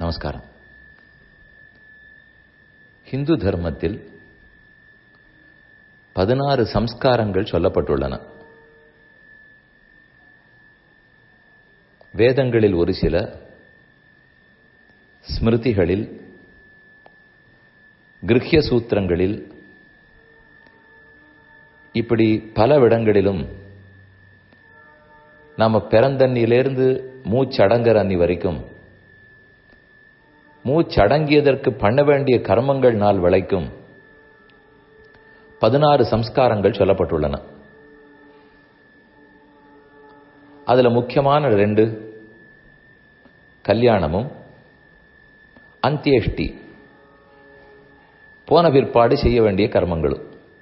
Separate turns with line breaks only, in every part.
நமஸ்காரம் ஹிந்து தர்மத்தில் பதினாறு சம்ஸ்காரங்கள் சொல்லப்பட்டுள்ளன வேதங்களில் ஒரு சில ஸ்மிருதிகளில் கிருஹ்ய சூத்திரங்களில் இப்படி பல இடங்களிலும் நாம பிறந்தண்ணிலிருந்து மூச்சடங்குற அன்னி வரைக்கும் மூச்சடங்கியதற்கு பண்ண வேண்டிய கர்மங்கள் நாள் வளைக்கும் பதினாறு சம்ஸ்காரங்கள் சொல்லப்பட்டுள்ளன அதுல முக்கியமான ரெண்டு கல்யாணமும் அந்தியேஷ்டி போன பிற்பாடு செய்ய வேண்டிய கர்மங்களும்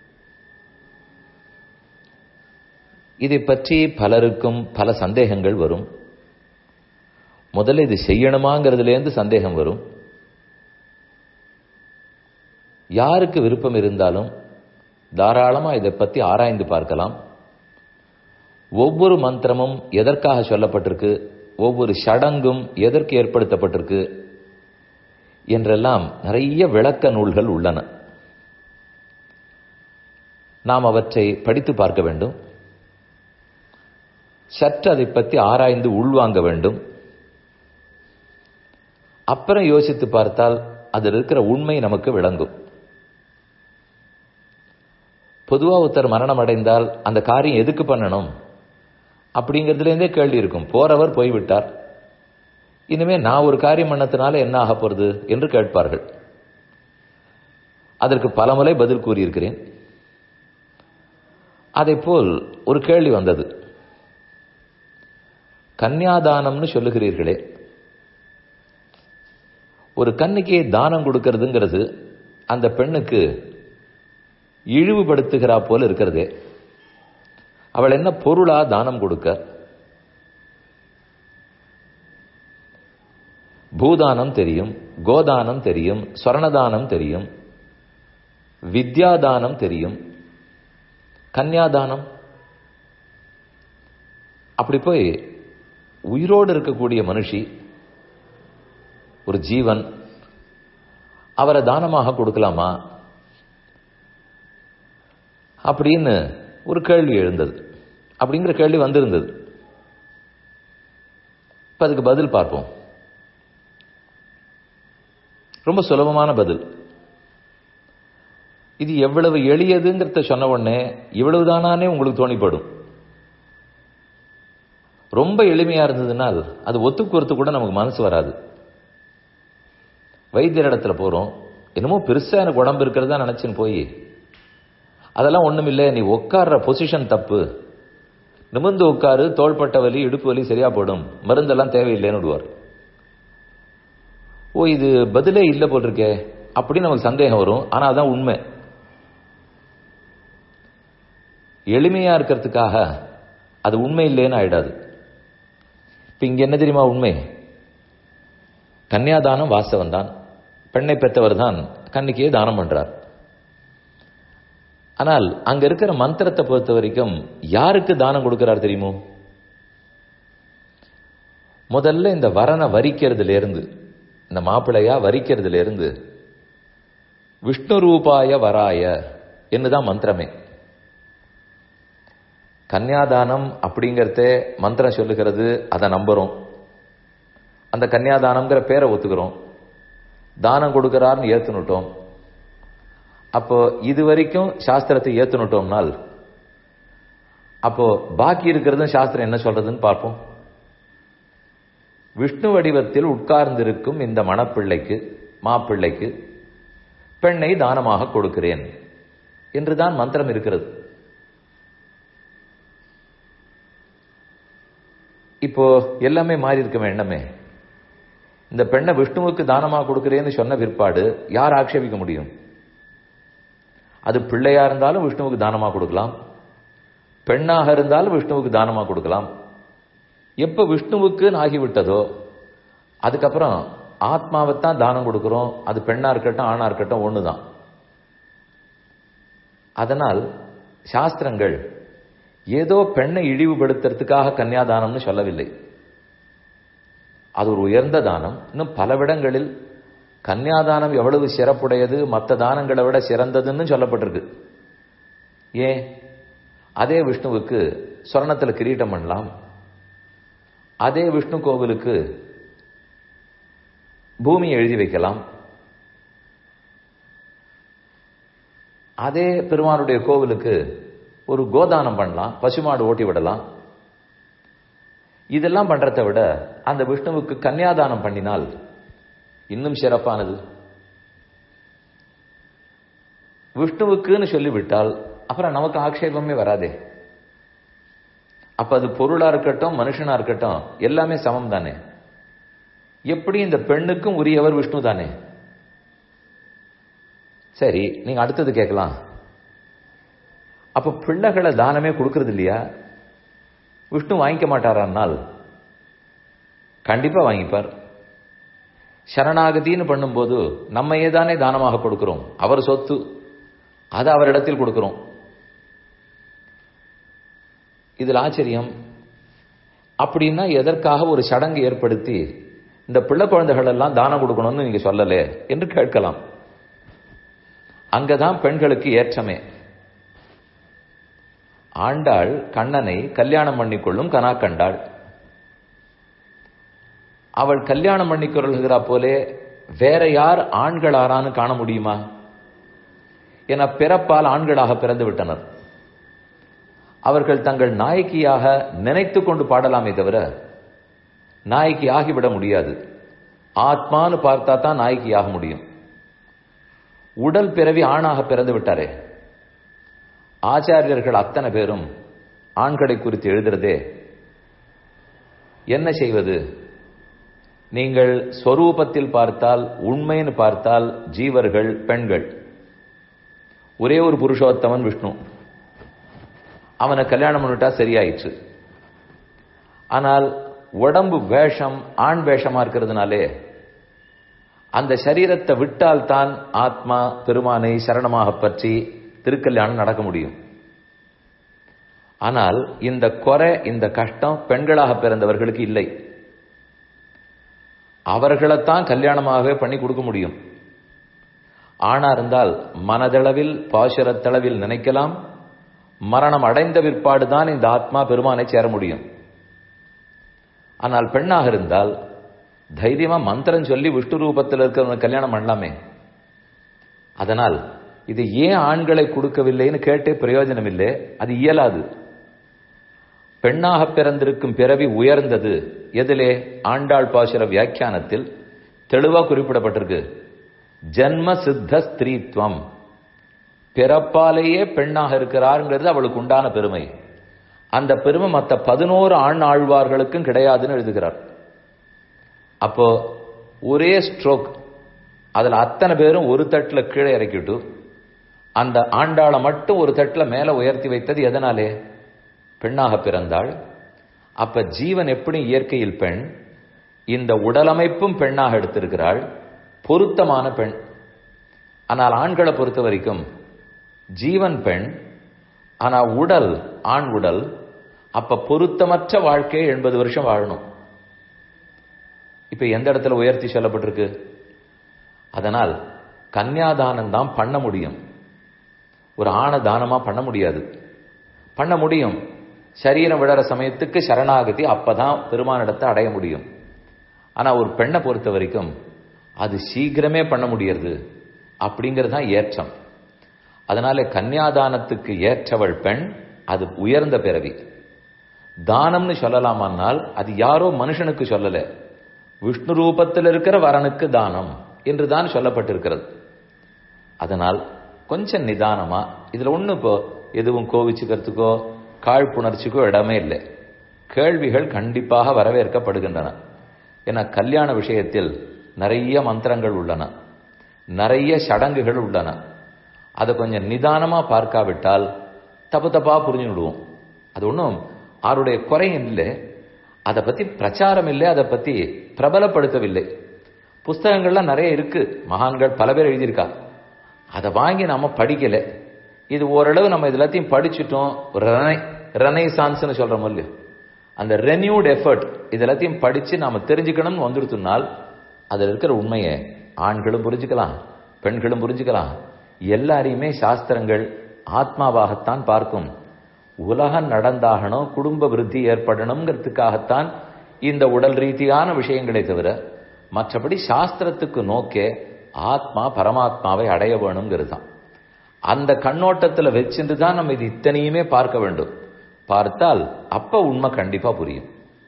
இதை பற்றி பலருக்கும் பல சந்தேகங்கள் வரும் முதல்ல இது செய்யணுமாங்கிறதுலேருந்து சந்தேகம் வரும் யாருக்கு விருப்பம் இருந்தாலும் தாராளமா இதை பத்தி ஆராய்ந்து பார்க்கலாம் ஒவ்வொரு மந்திரமும் எதற்காக சொல்லப்பட்டிருக்கு ஒவ்வொரு சடங்கும் எதற்கு ஏற்படுத்தப்பட்டிருக்கு என்றெல்லாம் நிறைய விளக்க நூல்கள் உள்ளன நாம் அவற்றை படித்து பார்க்க வேண்டும் சற்று அதை பற்றி ஆராய்ந்து உள்வாங்க வேண்டும் அப்புறம் யோசித்து பார்த்தால் அதில் இருக்கிற உண்மை நமக்கு விளங்கும் பொதுவா ஒருத்தர் மரணம் அடைந்தால் அந்த காரியம் எதுக்கு பண்ணணும் அப்படிங்கிறதுலேருந்தே கேள்வி இருக்கும் போறவர் போய்விட்டார் இனிமே நான் ஒரு காரியம் பண்ணத்தினால என்ன ஆக போறது என்று கேட்பார்கள் அதற்கு பலமுறை பதில் கூறியிருக்கிறேன் அதே போல் ஒரு கேள்வி வந்தது கன்னியாதானம்னு சொல்லுகிறீர்களே ஒரு கன்னிக்கு தானம் கொடுக்கறதுங்கிறது அந்த பெண்ணுக்கு இழிவுபடுத்துகிறா போல இருக்கிறதே அவள் என்ன பொருளா தானம் கொடுக்க பூதானம் தெரியும் கோதானம் தெரியும் ஸ்வர்ணதானம் தெரியும் வித்யாதானம் தெரியும் கன்னியாதானம் அப்படி போய் உயிரோடு இருக்கக்கூடிய மனுஷி ஒரு ஜீவன் அவரை தானமாக கொடுக்கலாமா அப்படின்னு ஒரு கேள்வி எழுந்தது அப்படிங்கிற கேள்வி வந்திருந்தது இப்ப அதுக்கு பதில் பார்ப்போம் ரொம்ப சுலபமான பதில் இது எவ்வளவு எளியதுங்கிறத சொன்ன உடனே இவ்வளவுதானானே உங்களுக்கு தோணிப்படும் ரொம்ப எளிமையா இருந்ததுனால் அது ஒத்துக்கு ஒருத்து கூட நமக்கு மனசு வராது வைத்தியர் இடத்துல போறோம் என்னமோ பெருசா எனக்கு உடம்பு இருக்கிறதா நினைச்சுன்னு போய் அதெல்லாம் ஒண்ணுமில்லை நீ உட்கார்ற பொசிஷன் தப்பு நிமிர்ந்து உட்காரு தோள்பட்ட வலி இடுப்பு வலி சரியா போடும் மருந்தெல்லாம் தேவையில்லைன்னு விடுவார் ஓ இது பதிலே இல்லை போல் இருக்கே அப்படின்னு நமக்கு சந்தேகம் வரும் ஆனா அதான் உண்மை எளிமையா இருக்கிறதுக்காக அது உண்மை இல்லைன்னு ஆயிடாது இப்ப இங்க என்ன தெரியுமா உண்மை கன்னியாதானம் வாசவன் தான் பெண்ணை பெற்றவர் தான் கன்னிக்கையே தானம் பண்றார் ஆனால் அங்க இருக்கிற மந்திரத்தை பொறுத்த வரைக்கும் யாருக்கு தானம் கொடுக்கிறார் தெரியுமோ முதல்ல இந்த வரனை வரிக்கிறதுல இருந்து இந்த மாப்பிள்ளையா வரிக்கிறதுல இருந்து விஷ்ணு ரூபாய வராய என்னதான் மந்திரமே கன்னியாதானம் அப்படிங்கறத மந்திரம் சொல்லுகிறது அதை நம்புறோம் அந்த கன்னியாதானம்ங்கிற பேரை ஒத்துக்கிறோம் தானம் கொடுக்கிறார்னு ஏத்துனுட்டோம் அப்போ இது வரைக்கும் சாஸ்திரத்தை ஏத்துனுட்டோம்னால் அப்போ பாக்கி இருக்கிறதும் சாஸ்திரம் என்ன சொல்றதுன்னு பார்ப்போம் விஷ்ணு வடிவத்தில் உட்கார்ந்திருக்கும் இந்த மணப்பிள்ளைக்கு மாப்பிள்ளைக்கு பெண்ணை தானமாக கொடுக்கிறேன் என்றுதான் மந்திரம் இருக்கிறது இப்போ எல்லாமே மாறி இருக்க வேண்டமே இந்த பெண்ணை விஷ்ணுவுக்கு தானமாக கொடுக்கிறேன்னு சொன்ன பிற்பாடு யார் ஆட்சேபிக்க முடியும் அது பிள்ளையா இருந்தாலும் விஷ்ணுவுக்கு தானமாக கொடுக்கலாம் பெண்ணாக இருந்தாலும் விஷ்ணுவுக்கு தானமாக கொடுக்கலாம் எப்ப விஷ்ணுவுக்கு ஆகிவிட்டதோ அதுக்கப்புறம் ஆத்மாவைத்தான் தானம் கொடுக்கிறோம் அது பெண்ணா இருக்கட்டும் ஆணா இருக்கட்டும் ஒண்ணுதான் அதனால் சாஸ்திரங்கள் ஏதோ பெண்ணை இழிவுபடுத்துறதுக்காக கன்னியாதானம்னு சொல்லவில்லை அது ஒரு உயர்ந்த தானம் இன்னும் பலவிடங்களில் கன்னியாதானம் எவ்வளவு சிறப்புடையது மற்ற தானங்களை விட சிறந்ததுன்னு சொல்லப்பட்டிருக்கு ஏன் அதே விஷ்ணுவுக்கு சொர்ணத்தில் கிரீட்டம் பண்ணலாம் அதே விஷ்ணு கோவிலுக்கு பூமி எழுதி வைக்கலாம் அதே பெருமானுடைய கோவிலுக்கு ஒரு கோதானம் பண்ணலாம் பசுமாடு ஓட்டி விடலாம் இதெல்லாம் பண்றதை விட அந்த விஷ்ணுவுக்கு கன்னியாதானம் பண்ணினால் இன்னும் சிறப்பானது விஷ்ணுவுக்குன்னு சொல்லிவிட்டால் அப்புறம் நமக்கு ஆக்ஷேபமே வராதே அப்ப அது பொருளா இருக்கட்டும் மனுஷனா இருக்கட்டும் எல்லாமே சமம் தானே எப்படி இந்த பெண்ணுக்கும் உரியவர் விஷ்ணு தானே சரி நீங்க அடுத்தது கேட்கலாம் அப்ப பிள்ளைகளை தானமே கொடுக்கறது இல்லையா விஷ்ணு வாங்கிக்க மாட்டாரானால் கண்டிப்பா வாங்கிப்பார் சரணாகதின்னு பண்ணும்போது நம்மையே தானே தானமாக கொடுக்கிறோம் அவர் சொத்து அதை அவரிடத்தில் கொடுக்கிறோம் இதில் ஆச்சரியம் அப்படின்னா எதற்காக ஒரு சடங்கு ஏற்படுத்தி இந்த பிள்ளை குழந்தைகள் எல்லாம் தானம் கொடுக்கணும்னு நீங்க சொல்லலே என்று கேட்கலாம் அங்கதான் பெண்களுக்கு ஏற்றமே ஆண்டாள் கண்ணனை கல்யாணம் பண்ணிக்கொள்ளும் கனா கண்டாள் அவள் கல்யாணம் பண்ணிக்கொள்கிறா போலே வேற யார் ஆண்கள் ஆறான்னு காண முடியுமா என பிறப்பால் ஆண்களாக பிறந்து விட்டனர் அவர்கள் தங்கள் நாயக்கியாக நினைத்து கொண்டு பாடலாமே தவிர நாயக்கி ஆகிவிட முடியாது ஆத்மான்னு பார்த்தா தான் நாயக்கி ஆக முடியும் உடல் பிறவி ஆணாக பிறந்து விட்டாரே ஆச்சாரியர்கள் அத்தனை பேரும் ஆண்களை குறித்து எழுதுறதே என்ன செய்வது நீங்கள் ஸ்வரூபத்தில் பார்த்தால் உண்மைன்னு பார்த்தால் ஜீவர்கள் பெண்கள் ஒரே ஒரு புருஷோத்தமன் விஷ்ணு அவனை கல்யாணம் பண்ணிட்டா சரியாயிற்று ஆனால் உடம்பு வேஷம் ஆண் வேஷமா இருக்கிறதுனாலே அந்த சரீரத்தை விட்டால் தான் ஆத்மா பெருமானை சரணமாக பற்றி திருக்கல்யாணம் நடக்க முடியும் ஆனால் இந்த குறை இந்த கஷ்டம் பெண்களாக பிறந்தவர்களுக்கு இல்லை அவர்களைத்தான் கல்யாணமாகவே பண்ணி கொடுக்க முடியும் ஆணா இருந்தால் மனதளவில் பாசுரத்தளவில் நினைக்கலாம் மரணம் அடைந்த பிற்பாடுதான் இந்த ஆத்மா பெருமானை சேர முடியும் ஆனால் பெண்ணாக இருந்தால் தைரியமா மந்திரம் சொல்லி விஷ்ணு ரூபத்தில் இருக்கிறவங்க கல்யாணம் பண்ணலாமே அதனால் இது ஏன் ஆண்களை கொடுக்கவில்லைன்னு கேட்டே பிரயோஜனம் இல்லை அது இயலாது பெண்ணாக பிறந்திருக்கும் பிறவி உயர்ந்தது எதிலே ஆண்டாள் பாசுர வியாக்கியானத்தில் தெளிவா குறிப்பிடப்பட்டிருக்கு ஜன்ம சித்த ஸ்திரீத்வம் பிறப்பாலேயே பெண்ணாக இருக்கிறாருங்கிறது அவளுக்கு உண்டான பெருமை அந்த பெருமை மற்ற பதினோரு ஆண் ஆழ்வார்களுக்கும் கிடையாதுன்னு எழுதுகிறார் அப்போ ஒரே ஸ்ட்ரோக் அதுல அத்தனை பேரும் ஒரு தட்டுல கீழே இறக்கிட்டு அந்த ஆண்டாளை மட்டும் ஒரு தட்டுல மேல உயர்த்தி வைத்தது எதனாலே பெண்ணாக பிறந்தாள் அப்ப ஜீவன் எப்படி இயற்கையில் பெண் இந்த உடலமைப்பும் பெண்ணாக எடுத்திருக்கிறாள் பொருத்தமான பெண் ஆனால் ஆண்களை பொறுத்த வரைக்கும் ஜீவன் பெண் ஆனா உடல் ஆண் உடல் அப்ப பொருத்தமற்ற வாழ்க்கையை எண்பது வருஷம் வாழணும் இப்ப எந்த இடத்துல உயர்த்தி சொல்லப்பட்டிருக்கு அதனால் கன்னியாதானம் தான் பண்ண முடியும் ஒரு ஆண தானமா பண்ண முடியாது பண்ண முடியும் சரீரம் விழற சமயத்துக்கு சரணாகதி அப்பதான் பெருமானிடத்தை அடைய முடியும் ஆனா ஒரு பெண்ணை பொறுத்த வரைக்கும் அது சீக்கிரமே பண்ண முடியறது அப்படிங்கிறது தான் ஏற்றம் அதனால கன்னியாதானத்துக்கு ஏற்றவள் பெண் அது உயர்ந்த பிறவி தானம்னு சொல்லலாமானால் அது யாரோ மனுஷனுக்கு சொல்லல விஷ்ணு ரூபத்தில் இருக்கிற வரனுக்கு தானம் என்று தான் சொல்லப்பட்டிருக்கிறது அதனால் கொஞ்சம் நிதானமா இதுல ஒண்ணு இப்போ எதுவும் கோவிச்சுக்கிறதுக்கோ காழ்ப்புணர்ச்சிக்கோ இடமே இல்லை கேள்விகள் கண்டிப்பாக வரவேற்கப்படுகின்றன ஏன்னா கல்யாண விஷயத்தில் நிறைய மந்திரங்கள் உள்ளன நிறைய சடங்குகள் உள்ளன அதை கொஞ்சம் நிதானமா பார்க்காவிட்டால் தப்பு தப்பா புரிஞ்சு விடுவோம் அது ஒன்றும் அவருடைய குறையும் இல்லை அதை பத்தி பிரச்சாரம் இல்லை அதை பத்தி பிரபலப்படுத்தவில்லை புஸ்தகங்கள்லாம் நிறைய இருக்கு மகான்கள் பல பேர் எழுதியிருக்கா அதை வாங்கி நாம படிக்கல இது ஓரளவு நம்ம இது எல்லாத்தையும் படிச்சுட்டோம் ரனை ரனைசான்ஸ்னு சொல்றோம் இல்லையோ அந்த ரெனியூட் எஃபர்ட் இது எல்லாத்தையும் படிச்சு நாம தெரிஞ்சுக்கணும்னு வந்துருத்துனால் அதுல இருக்கிற உண்மையை ஆண்களும் புரிஞ்சுக்கலாம் பெண்களும் புரிஞ்சுக்கலாம் எல்லாரையுமே சாஸ்திரங்கள் ஆத்மாவாகத்தான் பார்க்கும் உலகம் நடந்தாகணும் குடும்ப விருத்தி ஏற்படணுங்கிறதுக்காகத்தான் இந்த உடல் ரீதியான விஷயங்களை தவிர மற்றபடி சாஸ்திரத்துக்கு நோக்கே ஆத்மா பரமாத்மாவை அடைய வேணுங்கிறது தான் அந்த கண்ணோட்டத்துல வச்சுட்டு தான் நம்ம இது இத்தனையுமே பார்க்க வேண்டும் பார்த்தால் அப்ப உண்மை கண்டிப்பா புரியும்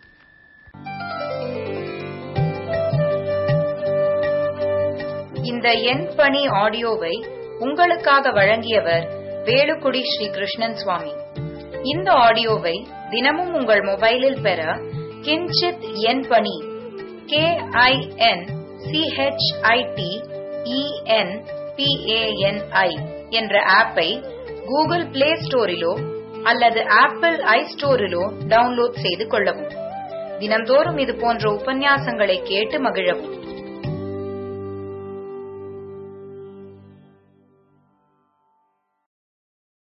இந்த எண் பணி ஆடியோவை உங்களுக்காக வழங்கியவர் வேலுக்குடி ஸ்ரீ கிருஷ்ணன் சுவாமி இந்த ஆடியோவை தினமும் உங்கள் மொபைலில் பெற கிஞ்சித் எண் பணி கே ஐ என் சிஹெச்ஐடி இஎன் பிஏஎன்ஐ என்ற ஆப்பை கூகுள் பிளே ஸ்டோரிலோ அல்லது ஆப்பிள் ஐ ஸ்டோரிலோ டவுன்லோட் செய்து கொள்ளவும் தினம்தோறும் இது போன்ற உபன்யாசங்களை கேட்டு மகிழவும்